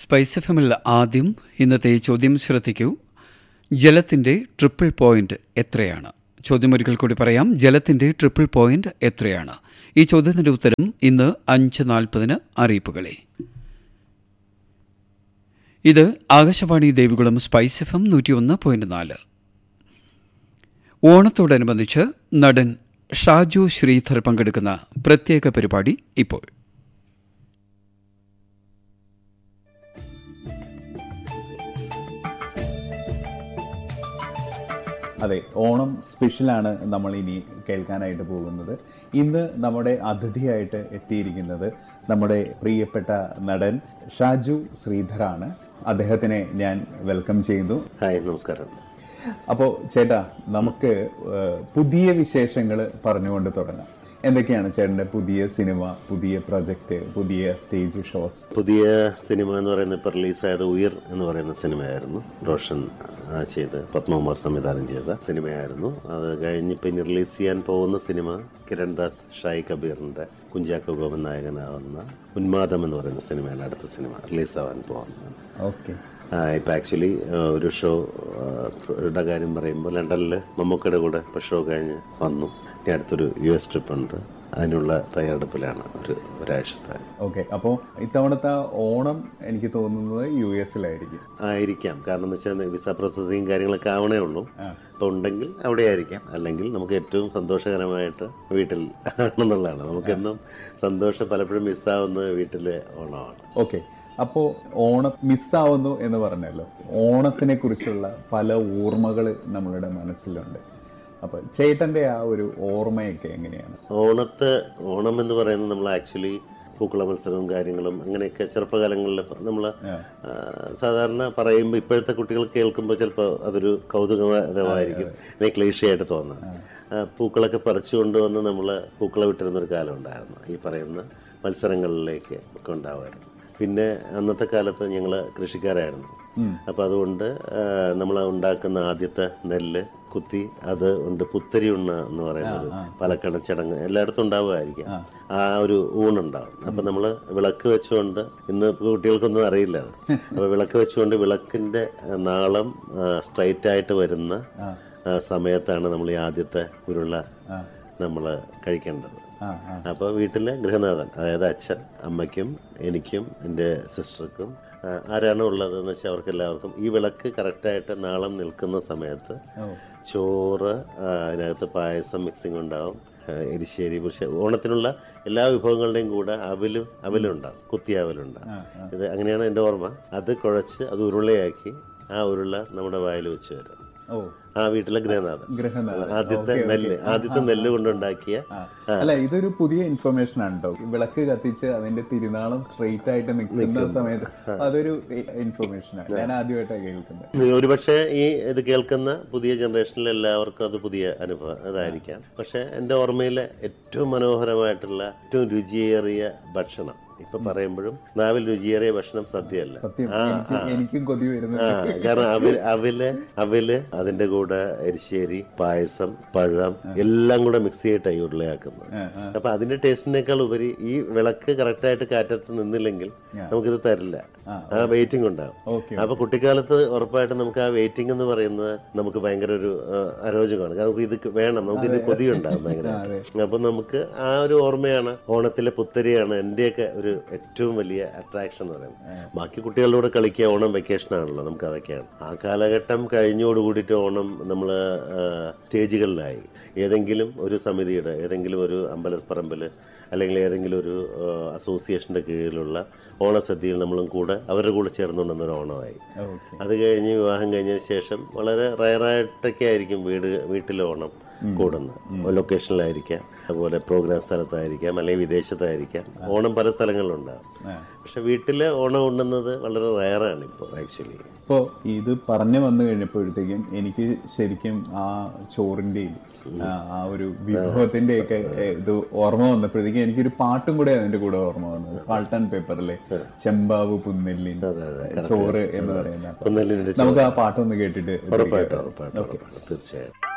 Spice F എമ്മിൽ ആദ്യം ഇന്നത്തെ ചോദ്യം ശ്രദ്ധിക്കൂ ജലത്തിന്റെ ട്രിപ്പിൾ പോയിന്റ് എത്രയാണ് ചോദ്യം ഒരിക്കൽ കൂടി പറയാം ജലത്തിന്റെ ട്രിപ്പിൾ പോയിന്റ് എത്രയാണ് ഈ ചോദ്യത്തിന്റെ ഉത്തരം ഇന്ന് അഞ്ച് നാൽപ്പതിന് അറിയിപ്പുകളെ ഇത് Akashvani Devikulam spice F M നൂറ്റിയൊന്ന് പോയിന്റ് നാല് ഓണത്തോടനുബന്ധിച്ച് നടൻ ഷാജു ശ്രീധർ പങ്കെടുക്കുന്ന പ്രത്യേക പരിപാടി ഇപ്പോൾ അതെ ഓണം സ്പെഷ്യലാണ് നമ്മൾ ഇനി കേൾക്കാനായിട്ട് പോകുന്നത് ഇന്ന് നമ്മുടെ അതിഥിയായിട്ട് എത്തിയിരിക്കുന്നത് നമ്മുടെ പ്രിയപ്പെട്ട നടൻ ഷാജു ശ്രീധറാണ് അദ്ദേഹത്തിനെ ഞാൻ വെൽക്കം ചെയ്യുന്നു ഹായ് നമസ്കാരം അപ്പോൾ ചേട്ടാ നമുക്ക് ഏഹ്, പുതിയ വിശേഷങ്ങൾ പറഞ്ഞുകൊണ്ട് തുടങ്ങാം എന്തൊക്കെയാണ് ചേട്ടൻ്റെ പുതിയ സിനിമ പുതിയ പ്രൊജക്റ്റ് പുതിയ സ്റ്റേജ് ഷോസ് പുതിയ സിനിമ എന്ന് പറയുന്നത് ഇപ്പോൾ റിലീസായത് ഉയർ എന്ന് പറയുന്ന സിനിമയായിരുന്നു റോഷൻ ആ, ചെയ്ത് പത്മകുമാർ സംവിധാനം ചെയ്ത സിനിമയായിരുന്നു അത് കഴിഞ്ഞ് പിന്നെ റിലീസ് ചെയ്യാൻ പോകുന്ന സിനിമ കിരൺ ദാസ് ഷായി കബീറിൻ്റെ കുഞ്ചാക്കോ ഗോപൻ നായകനാവുന്ന ഉന്മാദം എന്ന് പറയുന്ന സിനിമയാണ് അടുത്ത സിനിമ റിലീസാവാൻ പോകുന്നത് ഓക്കെ ഇപ്പം ആക്ച്വലി ഒരു ഷോ യുടെ കാര്യം പറയുമ്പോൾ ലണ്ടനിൽ മമ്മൂക്കയുടെ കൂടെ ഇപ്പോൾ ഷോ കഴിഞ്ഞ് വന്നു ഇനി അടുത്തൊരു യു എസ് ട്രിപ്പ് ഉണ്ട് അതിനുള്ള തയ്യാറെടുപ്പിലാണ് ഒരു ഒരാഴ്ചത്തെ ഓക്കെ അപ്പോൾ ഇത്തവണത്തെ ഓണം എനിക്ക് തോന്നുന്നത് യു എസിലായിരിക്കും ആയിരിക്കാം കാരണം എന്ന് വെച്ചാൽ വിസ പ്രോസസ്സിങ് കാര്യങ്ങളൊക്കെ ആവണേ ഉള്ളൂ അപ്പോൾ ഉണ്ടെങ്കിൽ അവിടെ ആയിരിക്കാം അല്ലെങ്കിൽ നമുക്ക് ഏറ്റവും സന്തോഷകരമായിട്ട് വീട്ടിൽ ആണെന്നുള്ളതാണ് നമുക്കെന്നും സന്തോഷം പലപ്പോഴും മിസ്സാവുന്നത് വീട്ടിലെ ഓണമാണ് ഓക്കെ അപ്പോൾ ഓണം മിസ്സാവുന്നു എന്ന് പറഞ്ഞല്ലോ ഓണത്തിനെ കുറിച്ചുള്ള പല ഓർമ്മകൾ നമ്മളുടെ മനസ്സിലുണ്ട് അപ്പോൾ ചേട്ടൻ്റെ ആ ഒരു ഓർമ്മയൊക്കെ എങ്ങനെയാണ് ഓണത്തെ ഓണം എന്ന് പറയുന്നത് നമ്മൾ ആക്ച്വലി പൂക്കള മത്സരവും കാര്യങ്ങളും അങ്ങനെയൊക്കെ ചെറുപ്പകാലങ്ങളിൽ നമ്മൾ സാധാരണ പറയുമ്പോൾ ഇപ്പോഴത്തെ കുട്ടികൾ കേൾക്കുമ്പോൾ ചിലപ്പോൾ അതൊരു കൗതുകകരമായിരിക്കും അല്ലെങ്കിൽ ക്ലേശയായിട്ട് തോന്നാം ആ, പൂക്കളൊക്കെ പറിച്ചു കൊണ്ടുവന്ന് നമ്മൾ പൂക്കള വിട്ടിരുന്നൊരു കാലം ഉണ്ടായിരുന്നു ഈ പറയുന്ന മത്സരങ്ങളിലേക്ക് ഒക്കെ ഉണ്ടാവുമായിരുന്നു പിന്നെ അന്നത്തെ കാലത്ത് ഞങ്ങൾ കൃഷിക്കാരായിരുന്നു അപ്പോൾ അതുകൊണ്ട് നമ്മൾ ഉണ്ടാക്കുന്ന ആദ്യത്തെ നെല്ല് കുത്തി അത് ഉണ്ട് പുത്തരി ഉണ്ണ എന്ന് പറയുന്ന ഒരു പാലക്കാട് ചടങ്ങ് എല്ലായിടത്തും ഉണ്ടാവുമായിരിക്കാം ആ ഒരു ഊണുണ്ടാവും അപ്പം നമ്മൾ വിളക്ക് വെച്ചുകൊണ്ട് ഇന്ന് കുട്ടികൾക്കൊന്നും അറിയില്ല അത് അപ്പോൾ വിളക്ക് വെച്ചുകൊണ്ട് വിളക്കിൻ്റെ നാളം സ്ട്രൈറ്റ് ആയിട്ട് വരുന്ന ആ, സമയത്താണ് നമ്മൾ ഈ ആദ്യത്തെ ഉരുള നമ്മൾ കഴിക്കേണ്ടത് ആ ആ അപ്പോൾ വീട്ടിലെ ഗൃഹനാഥൻ അതായത് അച്ഛൻ അമ്മയ്ക്കും എനിക്കും എൻ്റെ സിസ്റ്റർക്കും ആ, ആരാണോ ഉള്ളതെന്ന് വെച്ചാൽ അവർക്ക് എല്ലാവർക്കും ഈ വിളക്ക് കറക്റ്റായിട്ട് നാളം നിൽക്കുന്ന സമയത്ത് ചോറ് ആ, അതിനകത്ത് പായസം മിക്സിംഗ് ഉണ്ടാവും ആ, എരിശ്ശേരി പുരുഷ ഓണത്തിനുള്ള എല്ലാ വിഭവങ്ങളുടെയും കൂടെ അവലും അവലുണ്ടാവും കുത്തി അവലുണ്ടാവും ഇത് അങ്ങനെയാണ് എൻ്റെ ഓർമ്മ അത് കുഴച്ച് അത് ഉരുളയാക്കി ആ ഉരുള നമ്മുടെ വായിൽ വെച്ച് വരും ഓ ആ വീട്ടിലെ ഗൃഹനാഥൻ ഗൃഹനാഥൻ ആദ്യത്തെ നെല്ല് ആദ്യത്തെ നെല്ല് കൊണ്ടുണ്ടാക്കിയ അല്ല ഇതൊരു പുതിയ ഇൻഫർമേഷൻ ആണ് കേട്ടോ വിളക്ക് കത്തിച്ച് അതിന്റെ തിരുനാളം സ്ട്രെയിറ്റ് ആയിട്ട് നിൽക്കുന്ന സമയത്ത് അതൊരു ഇൻഫർമേഷൻ ആണ് ഞാൻ ആദ്യമായിട്ടാണ് കേൾക്കുന്നത് ഒരുപക്ഷെ ഈ ഇത് കേൾക്കുന്ന പുതിയ ജനറേഷനിൽ എല്ലാവർക്കും അത് പുതിയ അനുഭവം അതായിരിക്കാം പക്ഷെ എൻ്റെ ഓർമ്മയിലെ ഏറ്റവും മനോഹരമായിട്ടുള്ള ഏറ്റവും രുചിയേറിയ ഭക്ഷണം ഇപ്പൊ പറയുമ്പോഴും നാവിൽ രുചിയേറിയ ഭക്ഷണം സദ്യയല്ല സത്യം എനിക്ക് എനിക്കും കൊതി വരുന്നു ആ കാരണം അവിൽ അവില് അവില് അതിന്റെ കൂടെ എരിശ്ശേരി പായസം പഴം എല്ലാം കൂടെ മിക്സ് ചെയ്തിട്ടാണ് ഈ ഉരുളയാക്കുന്നത് അപ്പൊ അതിന്റെ ടേസ്റ്റിനേക്കാൾ ഉപരി ഈ വിളക്ക് കറക്റ്റായിട്ട് കാറ്റത്ത് നിന്നില്ലെങ്കിൽ നമുക്കിത് തരില്ല ആ വെയിറ്റിംഗ് ഉണ്ടാവും ഓക്കെ അപ്പൊ കുട്ടിക്കാലത്ത് ഉറപ്പായിട്ടും നമുക്ക് ആ വെയിറ്റിംഗ് എന്ന് പറയുന്നത് നമുക്ക് ഭയങ്കര ഒരു ആ, അരോചകമാണ് കാരണം നമുക്ക് ഇത് വേണം നമുക്ക് ഇത് കൊതിയുണ്ടാകും ഭയങ്കര അപ്പൊ നമുക്ക് ആ ഒരു ഓർമ്മയാണ് ഓണത്തിലെ പുത്തരിയാണ് എന്റെയൊക്കെ ഒരു ഏറ്റവും വലിയ അട്രാക്ഷൻ എന്ന് പറയുന്നത് ബാക്കി കുട്ടികളുടെ കൂടെ കളിക്കുക ഓണം വെക്കേഷൻ ആണല്ലോ നമുക്ക് അതൊക്കെയാണ് ആ കാലഘട്ടം കഴിഞ്ഞോട് കൂടിയിട്ട് ഓണം നമ്മൾ സ്റ്റേജുകളിലായി ഏതെങ്കിലും ഒരു സമിതിയുടെ ഏതെങ്കിലും ഒരു അമ്പലപ്പറമ്പിൽ അല്ലെങ്കിൽ ഏതെങ്കിലും ഒരു അസോസിയേഷൻ്റെ കീഴിലുള്ള ഓണസദ്യയിൽ നമ്മളും കൂടെ അവരുടെ കൂടെ ചേർന്നുകൊണ്ടുവന്ന ഒരു ഓണമായി ഓക്കെ അത് കഴിഞ്ഞ് വിവാഹം കഴിഞ്ഞതിന് ശേഷം വളരെ റയറായിട്ടൊക്കെ ആയിരിക്കും വീട് വീട്ടിലെ ഓണം കൂടുന്നത് ലൊക്കേഷനിലായിരിക്കാം അതുപോലെ പ്രോഗ്രാം സ്ഥലത്തായിരിക്കാം അല്ലെങ്കിൽ വിദേശത്തായിരിക്കാം ഓണം പല സ്ഥലങ്ങളിലുണ്ടാകും പക്ഷെ വീട്ടിലെ ഓണം ഉണ്ണുന്നത് വളരെ റയറാണ് ഇപ്പോൾ ആക്ച്വലി ഇപ്പോൾ ഇത് പറഞ്ഞു വന്നു കഴിഞ്ഞപ്പോഴത്തേക്കും എനിക്ക് ശരിക്കും ആ ചോറിന്റെയും ആ, ആ ഒരു വിഭവത്തിന്റെ ഒക്കെ ഇത് ഓർമ്മ വന്നപ്പോഴത്തേക്കും എനിക്കൊരു പാട്ടും കൂടെ അതിന്റെ കൂടെ ഓർമ്മ വന്നത് സാൾട്ട് ആൻഡ് പേപ്പറിലെ ചെമ്പാവ് പുന്നെല്ലിൻ ചോറ് എന്ന് പറയുന്ന ആ പാട്ട്. ഒന്നല്ലിൻ്റെ നമുക്ക് ആ പാട്ടൊന്ന് കേട്ടിട്ട് ഉറപ്പായിട്ടും ഉറപ്പായിട്ടും ഉറപ്പായിട്ടും തീർച്ചയായും